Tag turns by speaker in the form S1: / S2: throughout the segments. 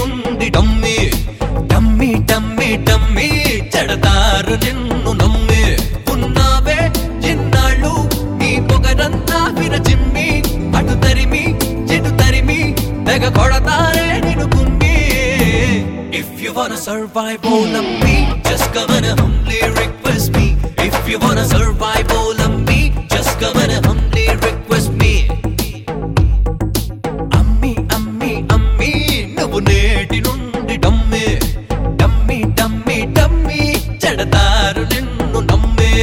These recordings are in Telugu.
S1: నుండి డమ్మి డమ్మి డమ్మి డమ్మి చెడతారు నిన్ను నమ్మి ఉన్నావే ఎన్నాళ్ళు నీ పొగరంతా విరచిమ్మి అటు తరిమి చెడు తరిమి తెగ కొడతారే నిన్ను కుమ్మి if you wanna survive all of me just come and humbly request me if you wanna survive all of me just come and humbly request me అమ్మి అమ్మి అమ్మి నువ్వు నేటి నుండి డమ్మి డమ్మి డమ్మి డమ్మి చెడతారు నిన్ను నమ్మే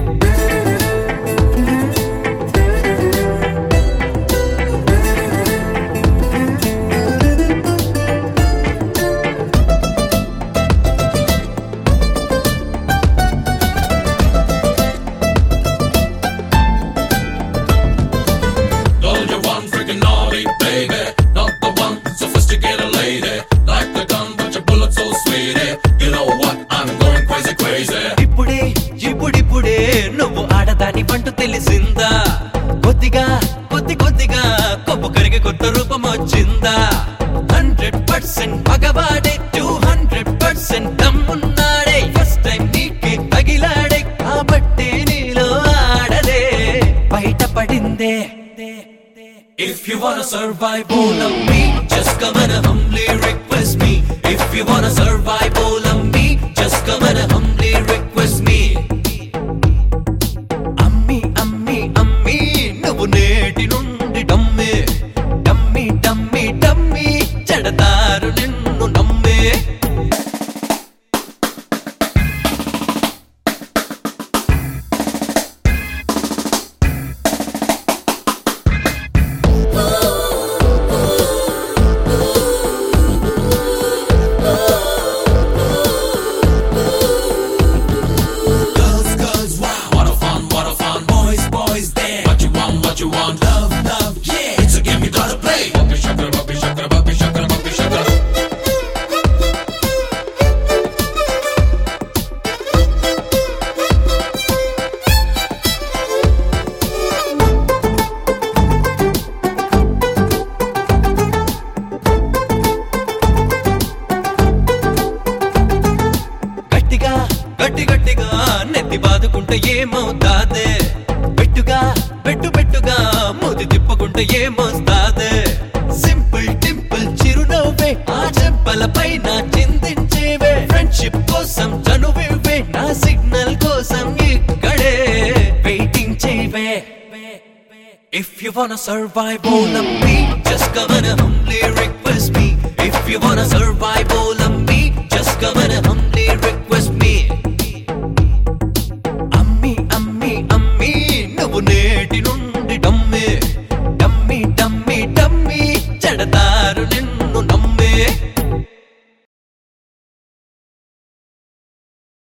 S2: All you want freaking naughty, baby. Not the one sophisticated lady. Like the gun, but your bullet so sweet. eh? You know what? I'm going crazy, crazy.
S1: ఇప్పుడే ఇప్పుడిప్పుడే నువ్వు ఆడదాని పంటు తెలిసిందా కొద్దిగా కొద్ది కొద్దిగా కొప్పు కరిగి కొత్త రూపం వచ్చిందా హండ్రెడ్ పర్సెంట్ పగవాడే టూ హండ్రెడ్ పర్సెంట్ దమ్మున్నాడే ఫస్ట్ టైం నీకే తగిలాడే కాబట్టి నీలో ఆడదే బయటపడిందే If you wanna survive all of me, just come and humbly request me. If you wanna survive all of me, just come and humbly request me. అమ్మి అమ్మి అమ్మి నువ్వు నేటి నుండి డమ్మి డమ్మి డమ్మి డమ్మి చెడతారు నిన్ను నమ్మే
S2: Girls, girls, wow. What a fun, what a fun. Boys, boys, there. What you want, what you want. Love, love, yeah. It's a game you gotta play. Bumpy shakra, bumpy shakra, bumpy shakra, bumpy shakra.
S1: గట్టిగా గట్టి గట్టిగా నెత్తి బాదుకుంటే ఏమవుతాదే పెట్టుగా పెట్టు పెట్టుగా మూతి తిప్పుకుంటే ఏమొస్తాదే సింపుల్ టింపుల్ చిరునవ్వే ఆ చెంపల పైన చిందించేవే ఫ్రెండ్షిప్ కోసం చనువివే నా సిగ్నల్ కోసం ఇక్కడే వెయిటింగ్ చేయవే If you wanna survive all of me, just come and humbly request me. If you wanna survive